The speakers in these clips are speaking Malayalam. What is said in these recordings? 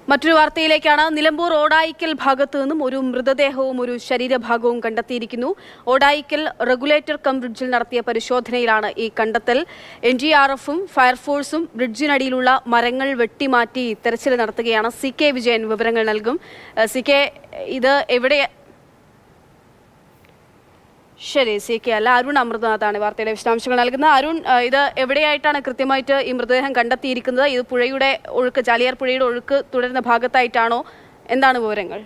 മറ്റൊരു വാർത്തയിലേക്കാണ് നിലമ്പൂർ ഓടായിക്കൽ ഭാഗത്തു നിന്നും ഒരു മൃതദേഹവും ഒരു ശരീരഭാഗവും കണ്ടെത്തിയിരിക്കുന്നു ഓടായിക്കൽ റെഗുലേറ്റർ കം ബ്രിഡ്ജിൽ നടത്തിയ പരിശോധനയിലാണ് ഈ കണ്ടെത്തൽ എൻ ഡി ആർ എഫും ഫയർഫോഴ്സും ബ്രിഡ്ജിനടിയിലുള്ള മരങ്ങൾ വെട്ടിമാറ്റി തെരച്ചിൽ നടത്തുകയാണ് സി കെ വിജയൻ വിവരങ്ങൾ നൽകും ഏഹ് സി കെ ഇത് എവിടെ ശരി സി കെ അല്ല അരുൺ അമൃതനാഥാണ് വാർത്തയുടെ വിശദാംശങ്ങൾ നൽകുന്നത് അരുൺ ഏഹ് ഇത് എവിടെയായിട്ടാണ് കൃത്യമായിട്ട് ഈ മൃതദേഹം കണ്ടെത്തിയിരിക്കുന്നത് ഇത് പുഴയുടെ ഒഴുക്ക് ചാലിയാർ പുഴയുടെ ഒഴുക്ക് തുടരുന്ന ഭാഗത്തായിട്ടാണോ എന്താണ് വിവരങ്ങൾ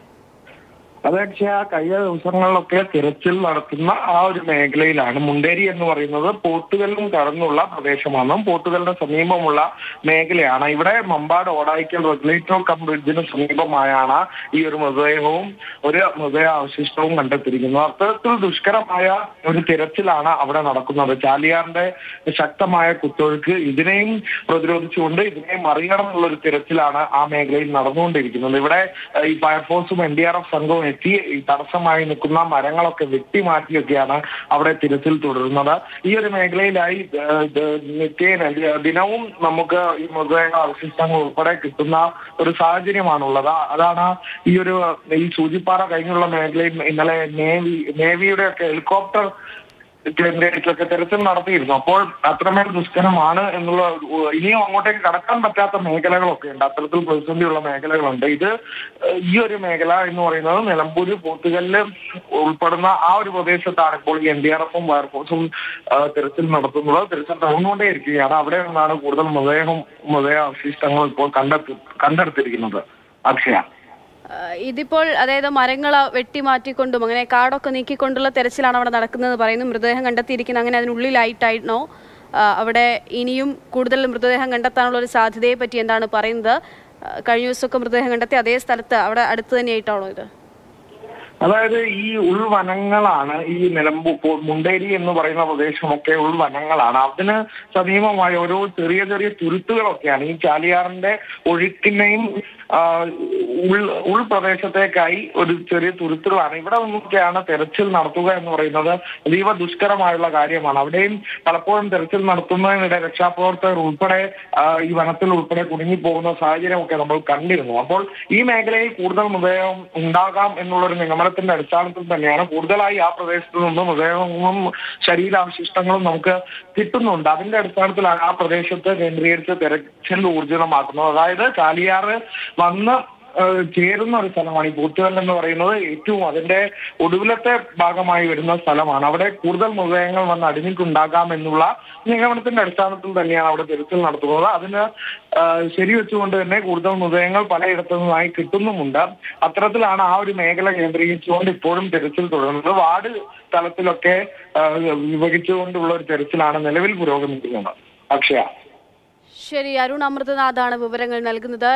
അപേക്ഷ കഴിഞ്ഞ ദിവസങ്ങളിലൊക്കെ തിരച്ചിൽ നടത്തുന്ന ആ ഒരു മേഖലയിലാണ് മുണ്ടേരി എന്ന് പറയുന്നത് പോത്തുകല്ലും കടന്നുള്ള പ്രദേശമാണ് പോത്തുകലിന് സമീപമുള്ള മേഖലയാണ് ഇവിടെ മമ്പാട് ഓടായിക്കൽ റെഗുലേറ്റർ കം ബ്രിഡ്ജിന് സമീപമായാണ് ഈ ഒരു മൃതദേഹവും ഒരു മൃതദേഹ അവശിഷ്ടവും കണ്ടെത്തിയിരിക്കുന്നത് അത്തരത്തിൽ ദുഷ്കരമായ ഒരു തിരച്ചിലാണ് അവിടെ നടക്കുന്നത് ചാലിയാറിന്റെ ശക്തമായ കുത്തൊഴുക്ക് ഇതിനെയും പ്രതിരോധിച്ചുകൊണ്ട് ഇതിനെ മറികടന്നുള്ള ഒരു തിരച്ചിലാണ് ആ മേഖലയിൽ നടന്നുകൊണ്ടിരിക്കുന്നത് ഇവിടെ ഏഹ്, ഈ ഫയർഫോഴ്സും എൻ ഡി ആർ എഫ് സംഘവും എത്തി ഈ തടസ്സമായി നിൽക്കുന്ന മരങ്ങളൊക്കെ വെട്ടിമാറ്റിയൊക്കെയാണ് അവിടെ തിരച്ചിൽ തുടരുന്നത് ഈ ഒരു മേഖലയിലായി ഏഹ്, ഇത് നിത്യേന ദി- ദിനവും നമുക്ക് ഈ മൃതദേഹ അവശിഷ്ടങ്ങൾ ഉൾപ്പെടെ കിട്ടുന്ന ഒരു സാഹചര്യമാണുള്ളത് അതാണ് ഈ ഒരു ഈ സൂചിപ്പാറ കഴിഞ്ഞുള്ള മേഖലയിൽ ഇന്നലെ നേവി നേവിയുടെ ഒക്കെ ഹെലികോപ്റ്റർ കേന്ദ്രീകരിച്ചൊക്കെ തെരച്ചിൽ നടത്തിയിരുന്നു അപ്പോൾ അത്രമേൽ ദുഷ്കരമാണ് എന്നുള്ള ഒരു- ഇനിയും അങ്ങോട്ടേക്ക് കടക്കാൻ പറ്റാത്ത മേഖലകളൊക്കെ ഉണ്ട് അത്തരത്തിൽ പ്രതിസന്ധിയുള്ള മേഖലകളുണ്ട് ഇത് ഏഹ്, ഈ ഒരു മേഖല എന്ന് പറയുന്നത് നിലമ്പൂര് പോത്തുകല്ല് ഉൾപ്പെടുന്ന ആ ഒരു പ്രദേശത്താണ് ഇപ്പോൾ ഈ എൻ ഡി ആർ എഫും ഫയർഫോഴ്സും ഏഹ്, തെരച്ചിൽ നടത്തുന്നത് തെരച്ചിൽ നടന്നുകൊണ്ടേ ഇരിക്കുകയാണ് അവിടെ നിന്നാണ് കൂടുതൽ മൃതദേഹം മൃതദേഹ അവശിഷ്ടങ്ങൾ ഇപ്പോൾ കണ്ടെത്തി കണ്ടെടുത്തിരിക്കുന്നത് അക്ഷയ ഏഹ് ഇതിപ്പോൾ അതായത് മരങ്ങൾ വെട്ടിമാറ്റിക്കൊണ്ടും അങ്ങനെ കാടൊക്കെ നീക്കിക്കൊണ്ടുള്ള തെരച്ചിലാണ് അവിടെ നടക്കുന്നത് പറയുന്നു മൃതദേഹം കണ്ടെത്തിയിരിക്കുന്നത് അങ്ങനെ അതിനുള്ളിലായിട്ടാണോ ഏഹ് അവിടെ ഇനിയും കൂടുതൽ മൃതദേഹം കണ്ടെത്താനുള്ള ഒരു സാധ്യതയെ പറ്റി എന്താണ് പറയുന്നത് ഏഹ് കഴിഞ്ഞ ദിവസമൊക്കെ മൃതദേഹം കണ്ടെത്തി അതേ സ്ഥലത്ത് അവിടെ അടുത്ത് തന്നെയായിട്ടാണോ ഇത് അതായത് ഈ ഉൾവനങ്ങളാണ് ഈ നിലമ്പൂർ പോ- മുണ്ടേരി എന്ന് പറയുന്ന പ്രദേശമൊക്കെ ഉൾവനങ്ങളാണ് അതിന് സമീപമായ ഓരോ ചെറിയ ചെറിയ തുരുത്തുകളൊക്കെയാണ് ഈ ചാലിയാറിന്റെ ഒഴുക്കിനെയും ആ, ഉൾ ഉൾപ്രദേശത്തേക്കായി ഒരു ചെറിയ തുരുത്തുകളാണ് ഇവിടെ നിന്നൊക്കെയാണ് തെരച്ചിൽ നടത്തുക എന്ന് പറയുന്നത് അതീവ ദുഷ്കരമായുള്ള കാര്യമാണ് അവിടെയും പലപ്പോഴും തെരച്ചിൽ നടത്തുന്നതിനിടെ രക്ഷാപ്രവർത്തകർ ഉൾപ്പെടെ ആ, ഈ വനത്തിൽ ഉൾപ്പെടെ കുടുങ്ങിപ്പോകുന്ന സാഹചര്യമൊക്കെ നമ്മൾ കണ്ടിരുന്നു അപ്പോൾ ഈ മേഖലയിൽ കൂടുതൽ മൃതദേഹം ഉണ്ടാകാം എന്നുള്ളൊരു നിഗമനത്തിന്റെ അടിസ്ഥാനത്തിൽ തന്നെയാണ് കൂടുതലായി ആ പ്രദേശത്ത് നിന്ന് മൃതദേഹവും ശരീരാവശിഷ്ടങ്ങളും നമുക്ക് കിട്ടുന്നുണ്ട് അതിന്റെ അടിസ്ഥാനത്തിലാണ് ആ പ്രദേശത്ത് കേന്ദ്രീകരിച്ച് തെരച്ചിൽ ഊർജിതമാക്കുന്നത് അതായത് ചാലിയാറ് വന്ന് ഏഹ് ചേരുന്ന ഒരു സ്ഥലമാണ് ഈ പോത്തുകൽ എന്ന് പറയുന്നത് ഏറ്റവും അതിന്റെ ഒടുവിലത്തെ ഭാഗമായി വരുന്ന സ്ഥലമാണ് അവിടെ കൂടുതൽ മൃതദേഹങ്ങൾ വന്ന് അടിഞ്ഞിട്ടുണ്ടാകാം എന്നുള്ള നിഗമനത്തിന്റെ അടിസ്ഥാനത്തിൽ തന്നെയാണ് അവിടെ തിരച്ചിൽ നടത്തുന്നത് അതിന് ഏഹ് ശരിവെച്ചുകൊണ്ട് തന്നെ കൂടുതൽ മൃതദേഹങ്ങൾ പലയിടത്തു നിന്നായി കിട്ടുന്നുമുണ്ട് അത്തരത്തിലാണ് ആ ഒരു മേഖല കേന്ദ്രീകരിച്ചുകൊണ്ട് ഇപ്പോഴും തിരച്ചിൽ തുടരുന്നത് വാർഡ് തലത്തിലൊക്കെ ഏഹ് വിഭജിച്ചുകൊണ്ടുള്ള ഒരു തിരച്ചിലാണ് നിലവിൽ പുരോഗമിക്കുന്നത് അക്ഷയ ശരി അരുൺ അമൃതനാഥാണ് വിവരങ്ങൾ നൽകുന്നത്